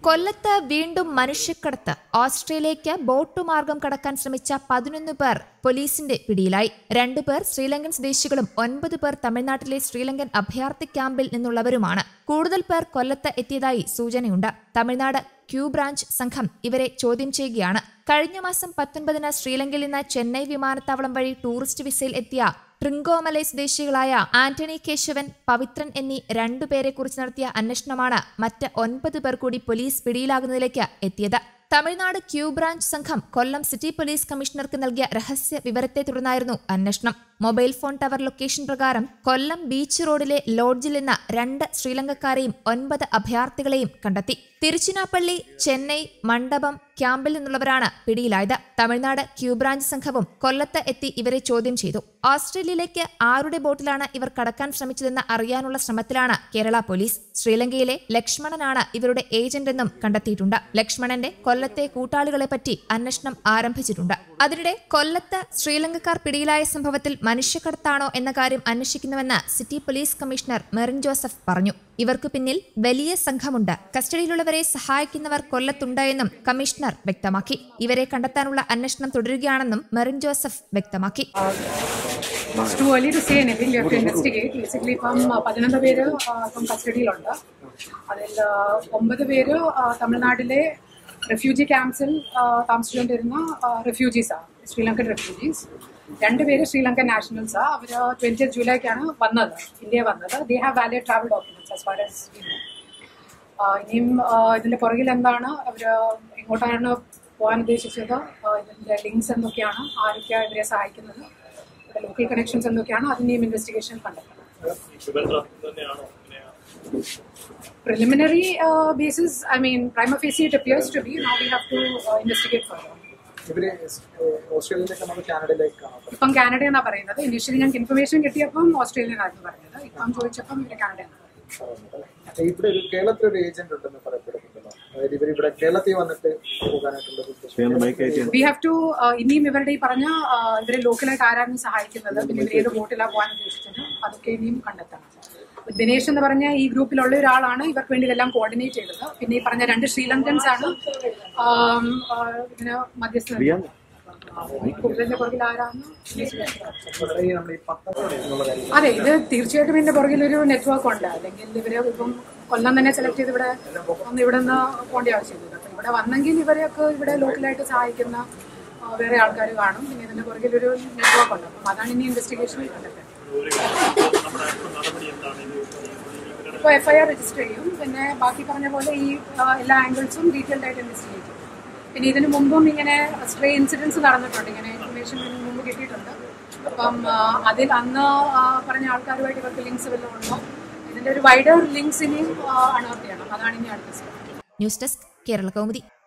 കൊല്ലത്ത് വീണ്ടും മനുഷ്യക്കടത്ത് ഓസ്ട്രേലിയയ്ക്ക് ബോട്ട് മാർഗം കടക്കാൻ ശ്രമിച്ച പതിനൊന്ന് പേർ പോലീസിന്റെ പിടിയിലായി രണ്ടുപേർ ശ്രീലങ്കൻ സ്വദേശികളും ഒൻപത് പേർ തമിഴ്നാട്ടിലെ ശ്രീലങ്കൻ അഭയാർത്ഥി ക്യാമ്പിൽ നിന്നുള്ളവരുമാണ് കൂടുതൽ പേർ കൊല്ലത്ത് എത്തിയതായി സൂചനയുണ്ട് തമിഴ്നാട് ക്യൂ ബ്രാഞ്ച് സംഘം ഇവരെ ചോദ്യം ചെയ്യുകയാണ് കഴിഞ്ഞ മാസം പത്തൊൻപതിന് ശ്രീലങ്കയിൽ നിന്ന് ചെന്നൈ വിമാനത്താവളം വഴി ടൂറിസ്റ്റ് വിസയിൽ എത്തിയ ട്രിങ്കോമലൈ സ്വദേശികളായ ആന്റണി കേശവൻ പവിത്രൻ എന്നീ രണ്ടുപേരെ കുറിച്ച് നടത്തിയ അന്വേഷണമാണ് മറ്റ് ഒൻപത് പേർ കൂടി പോലീസ് പിടിയിലാകുന്നതിലേക്ക് എത്തിയത് തമിഴ്നാട് ക്യൂ ബ്രാഞ്ച് സംഘം കൊല്ലം സിറ്റി പോലീസ് കമ്മീഷണർക്ക് നൽകിയ രഹസ്യ വിവരത്തെ തുടർന്നായിരുന്നു അന്വേഷണം മൊബൈൽ ഫോൺ ടവർ ലൊക്കേഷൻ പ്രകാരം കൊല്ലം ബീച്ച് റോഡിലെ ലോഡ്ജിൽ നിന്ന് രണ്ട് ശ്രീലങ്കക്കാരെയും ഒൻപത് അഭയാർത്ഥികളെയും കണ്ടെത്തി തിരുച്ചിനാപ്പള്ളി ചെന്നൈ മണ്ഡപം ക്യാമ്പിൽ നിന്നുള്ളവരാണ് പിടിയിലായത് തമിഴ്നാട് ക്യൂ ബ്രാഞ്ച് സംഘവും കൊല്ലത്ത് എത്തി ഇവരെ ചോദ്യം ചെയ്തു ഓസ്ട്രേലിയയിലേക്ക് ആരുടെ ബോട്ടിലാണ് ഇവർ കടക്കാൻ ശ്രമിച്ചതെന്ന് അറിയാനുള്ള ശ്രമത്തിലാണ് കേരള പോലീസ് ശ്രീലങ്കയിലെ ലക്ഷ്മണനാണ് ഇവരുടെ ഏജന്റെന്നും കണ്ടെത്തിയിട്ടുണ്ട് ലക്ഷ്മണന്റെ കൊല്ലത്തെ കൂട്ടാളികളെ പറ്റി അന്വേഷണം ആരംഭിച്ചിട്ടുണ്ട് അതിനിടെ കൊല്ലത്ത് ശ്രീലങ്കക്കാർ പിടിയിലായ സംഭവത്തിൽ മനുഷ്യക്കടത്താണോ എന്ന കാര്യം അന്വേഷിക്കുന്നുവെന്ന് city police commissioner Merin Joseph പറഞ്ഞു ഇവർക്ക് പിന്നിൽ വലിയ സംഘമുണ്ട് കസ്റ്റഡിയിലുള്ളവരെ സഹായിക്കുന്നവർ കൊല്ലത്തുണ്ട് എന്നും കമ്മീഷണർ വ്യക്തമാക്കി ഇവരെ കണ്ടെത്താനുള്ള അന്വേഷണം തുടരുകയാണെന്നും മെറിൻ ജോസഫ് വ്യക്തമാക്കി It's too early to say anything. We have to investigate. Basically, ഇപ്പം ആ, പതിനൊന്ന് പേര് ആ, ഇപ്പം കസ്റ്റഡിയിലുണ്ട് അതിൽ ആ, ഒമ്പത് പേര് ആ, തമിഴ്നാട്ടിലെ റെഫ്യൂജി ക്യാമ്പ്സിൽ ആ, താമസിച്ചുകൊണ്ടിരുന്ന റെഫ്യൂജീസാണ് ശ്രീലങ്കൻ റെഫ്യൂജീസ് രണ്ടുപേര് ശ്രീലങ്കൻ നാഷണൽസാണ് അവർ ട്വന്റി ജൂലൈക്കാണ് വന്നത് ഇന്ത്യ വന്നത് they have valid travel documents as far as ഇനിയും ആ, ഇതിന്റെ പുറകിൽ എന്താണ് അവർ എങ്ങോട്ടാണ് പോകാൻ ഉദ്ദേശിച്ചത് ആ, ഇതിന്റെ ലിങ്ക്സ് എന്തൊക്കെയാണ് ആരൊക്കെയാണ് ഇവരെ സഹായിക്കുന്നത് ഇവിടെ ലോക്കൽ കണക്ഷൻസ് എന്തൊക്കെയാണ് അതിന്റെയും ഇൻവെസ്റ്റിഗേഷൻ കണ്ടെത്തണം preliminary basis I mean prima facie it appears to be now we have to investigate further ഇവര് ഓസ്ട്രേലിയയിലേക്ക് നമ്മൾ കാനഡയിലേക്കാണ് ഇപ്പം കാനഡ എന്നാ പറയുന്നത് ഇനീഷ്യലി ഞങ്ങൾക്ക് ഇൻഫർമേഷൻ കിട്ടിയപ്പം ഓസ്ട്രേലിയൻ ആയിരുന്നു പറഞ്ഞത് ഇപ്പം ചോദിച്ചപ്പം ഇവര് കാനഡ എന്നാണ് പറയുന്നത് ഇവിടെ ഒരു കേരളത്തിൽ ഒരു ഏജന്റ് ഉണ്ടെന്ന് പറയപ്പെടുന്നുണ്ടല്ലോ അതായത് ഇവർ ഇവിടെ കേരളത്തിൽ വന്നിട്ട് പോകാനായിട്ടുള്ള ഒരു ഉദ്ദേശം. വി ഹാവ് ടു ഇനിയും ഇവരുടെ ഈ പറഞ്ഞ ആ, ഇവരെ ലോക്കലായിട്ട് ആരാണ് സഹായിക്കുന്നത് പിന്നെ ഇവർ ഏത് ബോട്ടിലാണ് പോകാൻ ഉദ്ദേശിച്ചത് അതൊക്കെ ഇനിയും കണ്ടെത്തണം ദിനേശ് എന്ന് പറഞ്ഞ ഈ ഗ്രൂപ്പിലുള്ള ഒരാളാണ് ഇവർക്ക് വേണ്ടി ഇതെല്ലാം കോർഡിനേറ്റ് ചെയ്തത് പിന്നെ ഈ പറഞ്ഞ രണ്ട് ശ്രീലങ്കൻസ് ആണ് ആം, ആ, ഇതിന് മധ്യസ്ഥ ഇതിന്റെ പുറകിൽ ആരാന്ന് ഇവിടെ ഈ നമ്മുടെ ഈ പത്തൊമ്പത് എന്നുള്ള കാര്യം അതെ ഇത് തീർച്ചയായിട്ടും ഇതിന്റെ പുറകിൽ ഒരു നെറ്റ്വർക്ക് ഉണ്ട് അല്ലെങ്കിൽ ഇവരെ ഇപ്പം കൊല്ലം തന്നെ സെലക്ട് ചെയ്ത് ഇവിടെ ഒന്ന് ഇവിടെ നിന്ന് പോകേണ്ട ആവശ്യമില്ല അപ്പൊ ഇവിടെ വന്നെങ്കിൽ ഇവരെയൊക്കെ ഇവിടെ ലോക്കലായിട്ട് സഹായിക്കുന്ന ആ, വേറെ ആൾക്കാർ കാണും പിന്നെ ഇതിന്റെ പുറകിൽ ഒരു നെറ്റ്വർക്ക് ഉണ്ട് അപ്പം അതാണ് ഇനി ഇൻവെസ്റ്റിഗേഷൻ കണ്ടെത്തുന്നത് ഇപ്പോൾ എഫ്ഐആർ രജിസ്റ്റർ ചെയ്യും പിന്നെ ബാക്കി പറഞ്ഞ പോലെ ഈ ആ, എല്ലാ ആംഗിൾസും ഡീറ്റെയിൽഡ് ആയിട്ട് ഇൻവെസ്റ്റിഗേറ്റ് ചെയ്യും പിന്നെ ഇതിനു മുമ്പും ഇങ്ങനെ സ്ട്രേ ഇൻസിഡൻസ് നടന്നിട്ടുണ്ട് ഇങ്ങനെ ഇൻഫർമേഷൻ മുമ്പ് കിട്ടിയിട്ടുണ്ട് അപ്പം ആ, അതിൽ അന്ന് ആ, പറഞ്ഞ ആൾക്കാരുമായിട്ട് ഇവർക്ക് ലിങ്ക്സ് വല്ലതും ഉണ്ടോ ഇതിന്റെ ഒരു വൈഡർ ലിങ്ക്സ് ഇനിയും അണർത്തിയാണ് അതാണ് ഇനി അടുത്ത step news desk Kerala Kaumudi